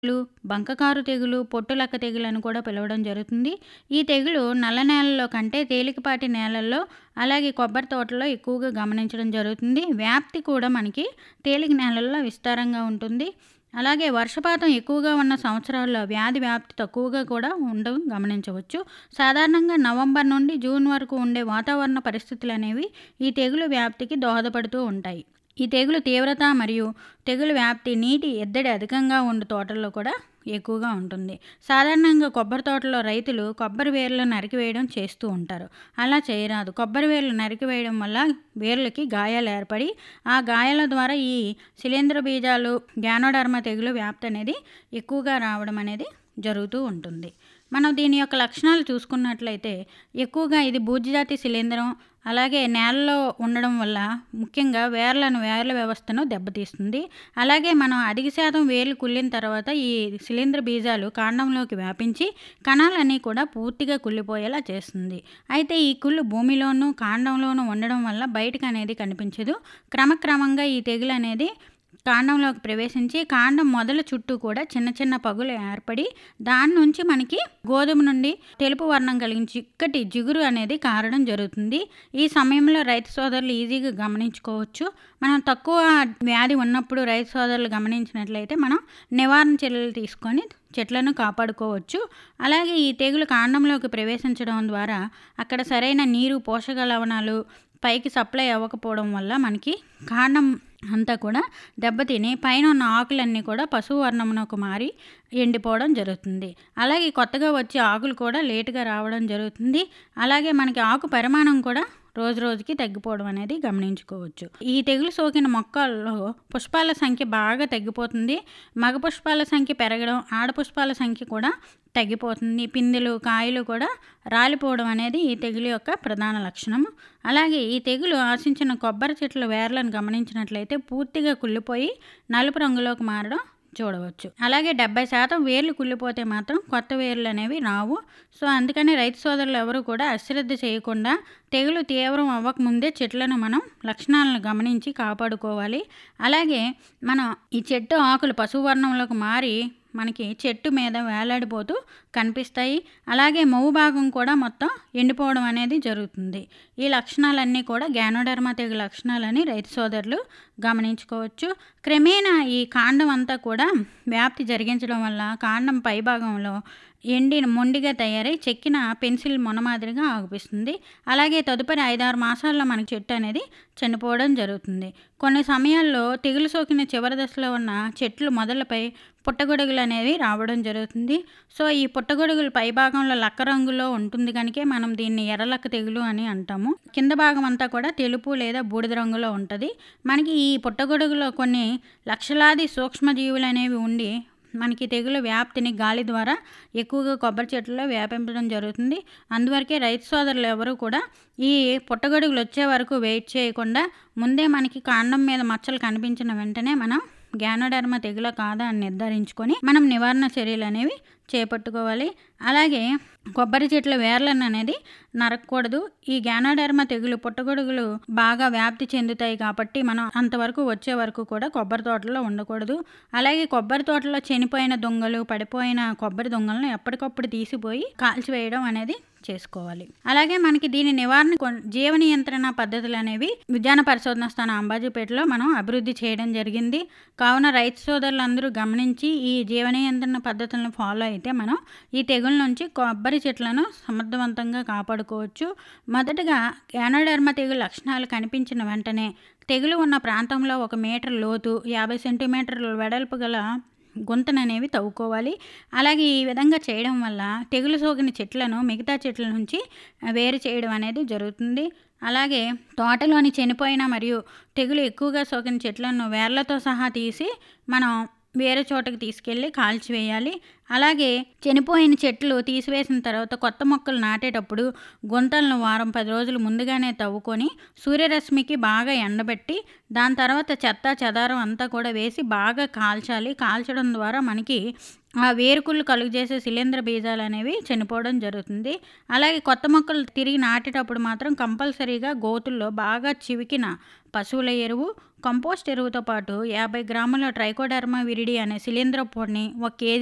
తెగులు, బంకకారు తెగులు, పొట్టులక్క తెగులు అని కూడా పిలవడం జరుగుతుంది. ఈ తెగులు నల్ల నేలల్లో కంటే తేలికపాటి నేలల్లో, అలాగే కొబ్బరి తోటల్లో ఎక్కువగా గమనించడం జరుగుతుంది. వ్యాప్తి కూడా మనకి తేలిక నేలల్లో విస్తారంగా ఉంటుంది. అలాగే వర్షపాతం ఎక్కువగా ఉన్న సంవత్సరాల్లో వ్యాధి వ్యాప్తి తక్కువగా కూడా ఉండడం గమనించవచ్చు. సాధారణంగా నవంబర్ నుండి జూన్ వరకు ఉండే వాతావరణ పరిస్థితులనేవి ఈ తెగులు వ్యాప్తికి దోహదపడుతూ ఉంటాయి. ఈ తెగులు తీవ్రత మరియు తెగులు వ్యాప్తి నీటి ఎద్దడి అధికంగా ఉండే తోటల్లో కూడా ఎక్కువగా ఉంటుంది. సాధారణంగా కొబ్బరి తోటలో రైతులు కొబ్బరి వేర్లను నరికివేయడం చేస్తూ ఉంటారు. అలా చేయరాదు. కొబ్బరి వేర్లు నరికివేయడం వల్ల వేర్లకి గాయాలు ఏర్పడి, ఆ గాయాల ద్వారా ఈ శిలీంధ్ర బీజాలు, గ్యానోడర్మా తెగులు వ్యాప్తి అనేది ఎక్కువగా రావడం అనేది జరుగుతూ ఉంటుంది. మనం దీని యొక్క లక్షణాలు చూసుకున్నట్లయితే ఎక్కువగా ఇది బూజుజాతి శిలీంధ్రం, అలాగే నేలలో ఉండడం వల్ల ముఖ్యంగా వేర్లను వేర్ల వ్యవస్థను దెబ్బతీస్తుంది. అలాగే మనం అధిక శాతం వేర్లు కుళ్ళిన తర్వాత ఈ శిలీంధ్ర బీజాలు కాండంలోకి వ్యాపించి కణాలన్నీ కూడా పూర్తిగా కుళ్ళిపోయేలా చేస్తుంది. అయితే ఈ కుళ్ళు భూమిలోనూ, కాండంలోనూ ఉండడం వల్ల బయటకనేది కనిపించదు. క్రమక్రమంగా ఈ తెగులు అనేది కాండంలోకి ప్రవేశించి కాండం మొదల చుట్టూ కూడా చిన్న చిన్న పగులు ఏర్పడి, దాని నుంచి మనకి గోధుమ నుండి తెలుపు వర్ణం కలిగిన చిక్కటి జిగురు అనేది కారడం జరుగుతుంది. ఈ సమయంలో రైతు సోదరులు ఈజీగా గమనించుకోవచ్చు. మనం తక్కువ వ్యాధి ఉన్నప్పుడు రైతు సోదరులు గమనించినట్లయితే మనం నివారణ చర్యలు తీసుకొని చెట్లను కాపాడుకోవచ్చు. అలాగే ఈ తెగులు కాండంలోకి ప్రవేశించడం ద్వారా అక్కడ సరైన నీరు, పోషక లవణాలు పైకి సప్లై అవ్వకపోవడం వల్ల మనకి కాండం అంతా కూడా దెబ్బతిని పైన ఉన్న ఆకులన్నీ కూడా పసుపు వర్ణమునకు మారి ఎండిపోవడం జరుగుతుంది. అలాగే కొత్తగా వచ్చే ఆకులు కూడా లేటుగా రావడం జరుగుతుంది. అలాగే మనకి ఆకు పరిమాణం కూడా రోజు రోజుకి తగ్గిపోవడం అనేది గమనించుకోవచ్చు. ఈ తెగులు సోకిన మొక్కల్లో పుష్పాల సంఖ్య బాగా తగ్గిపోతుంది. మగ పుష్పాల సంఖ్య పెరగడం, ఆడ పుష్పాల సంఖ్య కూడా తగ్గిపోతుంది. పిందెలు, కాయలు కూడా రాలిపోవడం అనేది ఈ తెగులు యొక్క ప్రధాన లక్షణం. అలాగే ఈ తెగులు ఆశించిన కొబ్బరి చెట్ల వేర్లను గమనించినట్లయితే పూర్తిగా కుళ్ళిపోయి నలుపు రంగులోకి మారడం చూడవచ్చు. అలాగే 70% వేర్లు కుళ్ళిపోతే మాత్రం కొత్త వేర్లు అనేవి రావు. సో, అందుకని రైతు సోదరులు ఎవరు కూడా అశ్రద్ధ చేయకుండా తెగులు తీవ్రం అవ్వకముందే చెట్లను మనం లక్షణాలను గమనించి కాపాడుకోవాలి. అలాగే మనం ఈ చెట్టు ఆకులు పసుపు వర్ణంలోకి మారి మనకి చెట్టు మీద వేలాడిపోతూ కనిపిస్తాయి. అలాగే మొవ్వు భాగం కూడా మొత్తం ఎండిపోవడం అనేది జరుగుతుంది. ఈ లక్షణాలన్నీ కూడా గ్యానోడర్మా తెగులు లక్షణాలని రైతు సోదరులు గమనించుకోవచ్చు. క్రమేణా ఈ కాండం అంతా కూడా వ్యాప్తి జరిగించడం వల్ల కాండం పైభాగంలో ఎండి మొండిగా తయారై చెక్కిన పెన్సిల్ మొన మాదిరిగా ఆగుపిస్తుంది. అలాగే తదుపరి 5, 6 మాసాల్లో మనకి చెట్టు అనేది చనిపోవడం జరుగుతుంది. కొన్ని సమయాల్లో తెగులు సోకిన చివరి దశలో ఉన్న చెట్లు మొదళ్లపై పుట్టగొడుగులు అనేవి రావడం జరుగుతుంది. సో, ఈ పుట్టగొడుగులు పైభాగంలో లక్క రంగులో ఉంటుంది గనుకే మనం దీన్ని ఎర్రలక్క తెగులు అని అంటాము. కింద భాగం అంతా కూడా తెలుపు లేదా బూడిద రంగులో ఉంటది. మనకి ఈ పుట్టగొడుగులో కొన్ని లక్షలాది సూక్ష్మజీవులనేవి ఉండి మనకి తెగులు వ్యాప్తిని గాలి ద్వారా ఎక్కువగా కొబ్బరి చెట్లలో వ్యాపించడం జరుగుతుంది. అందువరకే రైతు సోదరులు ఎవరు కూడా ఈ పుట్టగొడుగులు వచ్చే వరకు వెయిట్ చేయకుండా ముందే మనకి కాండం మీద మచ్చలు కనిపించిన వెంటనే మనం గ్యానోడర్మా తెగులా కాదా అని నిర్ధారించుకొని మనం నివారణ చర్యలు అనేవి చేపట్టుకోవాలి. అలాగే కొబ్బరి చెట్ల వేర్లను అనేది నరక్కూడదు. ఈ గ్యానోడర్మా తెగులు పుట్టగొడుగులు బాగా వ్యాప్తి చెందుతాయి కాబట్టి మనం అంతవరకు వచ్చే వరకు కూడా కొబ్బరి తోటలో ఉండకూడదు. అలాగే కొబ్బరి తోటలో చనిపోయిన దుంగలు, పడిపోయిన కొబ్బరి దుంగలను ఎప్పటికప్పుడు తీసిపోయి కాల్చివేయడం అనేది చేసుకోవాలి. అలాగే మనకి దీని నివారణ కొన్ జీవ నియంత్రణ పద్ధతులు అనేవి ఉద్యాన పరిశోధన స్థానం అంబాజీపేటలో మనం అభివృద్ధి చేయడం జరిగింది. కావున రైతు సోదరులందరూ గమనించి ఈ జీవ నియంత్రణ పద్ధతులను ఫాలో అయితే మనం ఈ తెగులు నుంచి కొబ్బరి చెట్లను సమర్థవంతంగా కాపాడుకోవచ్చు. మొదటగా గ్యానోడర్మా తెగులు లక్షణాలు కనిపించిన వెంటనే తెగులు ఉన్న ప్రాంతంలో ఒక మీటర్ లోతు, 50 సెంటీమీటర్ల వెడల్పు గల గుంతననేవి తవ్వుకోవాలి. అలాగే ఈ విధంగా చేయడం వల్ల తెగులు సోకిన చెట్లను మిగతా చెట్ల నుంచి వేరు చేయడం అనేది జరుగుతుంది. అలాగే తోటలోని చనిపోయిన మరియు తెగులు ఎక్కువగా సోకిన చెట్లను వేర్లతో సహా తీసి మనం వేరే చోటకి తీసుకెళ్ళి కాల్చివేయాలి. అలాగే చనిపోయిన చెట్లు తీసివేసిన తర్వాత కొత్త మొక్కలు నాటేటప్పుడు గుంతలను వారం, 10 రోజులు ముందుగానే తవ్వుకొని సూర్యరశ్మికి బాగా ఎండబెట్టి దాని తర్వాత చెత్త చెదారం అంతా కూడా వేసి బాగా కాల్చాలి. కాల్చడం ద్వారా మనకి ఆ వేరుకుళ్ళు కలుగజేసే శిలీంధ్ర బీజాలు అనేవి చనిపోవడం జరుగుతుంది. అలాగే కొత్త మొక్కలు తిరిగి నాటేటప్పుడు మాత్రం కంపల్సరీగా గోతుల్లో బాగా చివికిన పశువుల ఎరువు, కంపోస్ట్ ఎరువుతో పాటు యాభై గ్రాముల ట్రైకోడర్మా విరిడి అనే శిలీంద్రపు పొడిని ఒక కేజీ